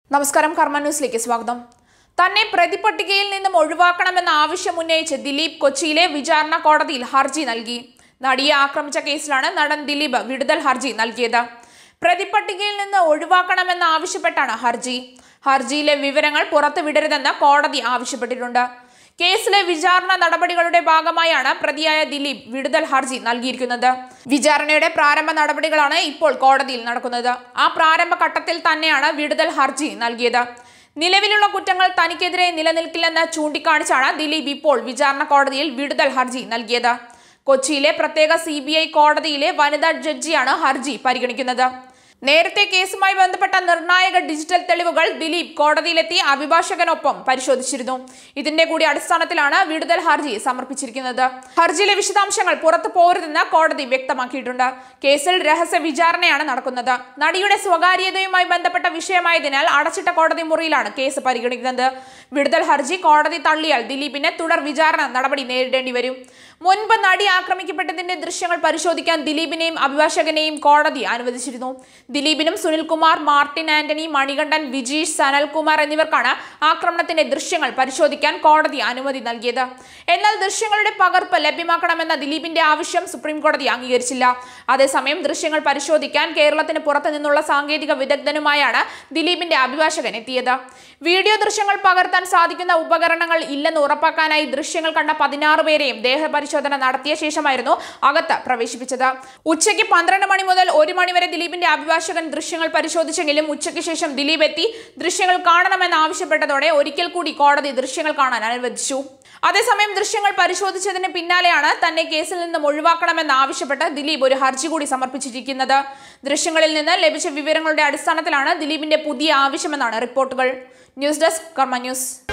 നമസ്കാരം കർമ്മ ന്യൂസിലേക്ക് സ്വാഗതം തന്നെ പ്രതിപട്ടികയിൽ നിന്നും ഒഴിവാക്കണമെന്ന ആവശ്യം ഉന്നയിച്ച് ദിലീപ് കൊച്ചിയിലെ വിചാരണ കോടതിയിൽ ഹർജി നൽകി നടിയെ ആക്രമിച്ച കേസിലാണ് നടൻ ദിലീപ് വിടുതൽ ഹർജി നൽകിയത് പ്രതിപട്ടികയിൽ നിന്ന് ഒഴിവാക്കണമെന്ന് ആവശ്യപ്പെട്ടാണ് ഹർജി ഹർജിയിലെ വിവരങ്ങൾ പുറത്തുവിടരുതെന്ന് കോടതി ആവശ്യപ്പെട്ടിട്ടുണ്ട് കേസിലെ വിചാരണ നടപടികളുടെ ഭാഗമായാണ് പ്രതിയായ ദിലീപ് വിടുതൽ ഹർജി നൽകിയിരിക്കുന്നത് വിചാരണയുടെ പ്രാരംഭ നടപടികളാണ് ഇപ്പോൾ കോടതിയിൽ നടക്കുന്നത് ആ പ്രാരംഭ ഘട്ടത്തിൽ തന്നെയാണ് വിടുതൽ ഹർജി നൽകിയത് നിലവിലുള്ള കുറ്റങ്ങൾ തനിക്കെതിരെ നിലനിൽക്കില്ലെന്ന് ചൂണ്ടിക്കാണിച്ചാണ് ദിലീപ് ഇപ്പോൾ വിചാരണ കോടതിയിൽ വിടുതൽ ഹർജി നൽകിയത് കൊച്ചിയിലെ പ്രത്യേക സി കോടതിയിലെ വനിതാ ജഡ്ജിയാണ് ഹർജി പരിഗണിക്കുന്നത് നേരത്തെ കേസുമായി ബന്ധപ്പെട്ട നിർണായക ഡിജിറ്റൽ തെളിവുകൾ ദിലീപ് കോടതിയിലെത്തി അഭിഭാഷകനൊപ്പം പരിശോധിച്ചിരുന്നു ഇതിന്റെ കൂടി അടിസ്ഥാനത്തിലാണ് വിടുതൽ ഹർജി സമർപ്പിച്ചിരിക്കുന്നത് ഹർജിയിലെ വിശദാംശങ്ങൾ പുറത്തു പോരുതെന്ന് കോടതി വ്യക്തമാക്കിയിട്ടുണ്ട് കേസിൽ രഹസ്യ വിചാരണയാണ് നടക്കുന്നത് നടിയുടെ സ്വകാര്യതയുമായി ബന്ധപ്പെട്ട വിഷയമായതിനാൽ അടച്ചിട്ട കോടതി മുറിയിലാണ് കേസ് പരിഗണിക്കുന്നത് വിടുതൽ ഹർജി കോടതി തള്ളിയാൽ ദിലീപിന് തുടർ വിചാരണ നടപടി നേരിടേണ്ടി വരും മുൻപ് നടി ആക്രമിക്കപ്പെട്ടതിന്റെ ദൃശ്യങ്ങൾ പരിശോധിക്കാൻ ദിലീപിനെയും അഭിഭാഷകനെയും കോടതി അനുവദിച്ചിരുന്നു ദിലീപിനും സുനിൽകുമാർ മാർട്ടിൻ ആന്റണി മണികണ്ഠൻ വിജീഷ് സനൽകുമാർ എന്നിവർക്കാണ് ആക്രമണത്തിന്റെ ദൃശ്യങ്ങൾ പരിശോധിക്കാൻ കോടതി അനുമതി നൽകിയത് എന്നാൽ ദൃശ്യങ്ങളുടെ പകർപ്പ് ലഭ്യമാക്കണമെന്ന ദിലീപിന്റെ ആവശ്യം സുപ്രീം കോടതി അംഗീകരിച്ചില്ല അതേസമയം ദൃശ്യങ്ങൾ പരിശോധിക്കാൻ കേരളത്തിന് പുറത്തു നിന്നുള്ള സാങ്കേതിക വിദഗ്ധനുമായാണ് ദിലീപിന്റെ അഭിഭാഷകൻ എത്തിയത് വീഡിയോ ദൃശ്യങ്ങൾ പകർത്താൻ സാധിക്കുന്ന ഉപകരണങ്ങൾ ഇല്ലെന്ന് ഉറപ്പാക്കാനായി ദൃശ്യങ്ങൾ കണ്ട പതിനാറ് പേരെയും ദേഹപരിശോധന നടത്തിയ ശേഷമായിരുന്നു അകത്ത് പ്രവേശിപ്പിച്ചത് ഉച്ചയ്ക്ക് പന്ത്രണ്ട് മണി മുതൽ ഒരു മണി വരെ ദിലീപിന്റെ അഭിഭാഷകൻ ദൃശ്യങ്ങൾ പരിശോധിച്ചെങ്കിലും ഉച്ചയ്ക്ക് ശേഷം ദിലീപ് എത്തി ദൃശ്യങ്ങൾ കാണണമെന്ന് ആവശ്യപ്പെട്ടതോടെ ഒരിക്കൽ കൂടി കോടതി ദൃശ്യങ്ങൾ കാണാൻ അനുവദിച്ചു അതേസമയം ദൃശ്യങ്ങൾ പരിശോധിച്ചതിന് പിന്നാലെയാണ് തന്നെ കേസിൽ നിന്നും ഒഴിവാക്കണമെന്ന് ആവശ്യപ്പെട്ട് ദിലീപ് ഒരു ഹർജി കൂടി സമർപ്പിച്ചിരിക്കുന്നത് ദൃശ്യങ്ങളിൽ നിന്ന് ലഭിച്ച വിവരങ്ങളുടെ അടിസ്ഥാനത്തിലാണ് ദിലീപിന്റെ പുതിയ ആവശ്യമെന്നാണ് റിപ്പോർട്ടുകൾ ന്യൂസ് ഡെസ്ക് കർമ്മ ന്യൂസ്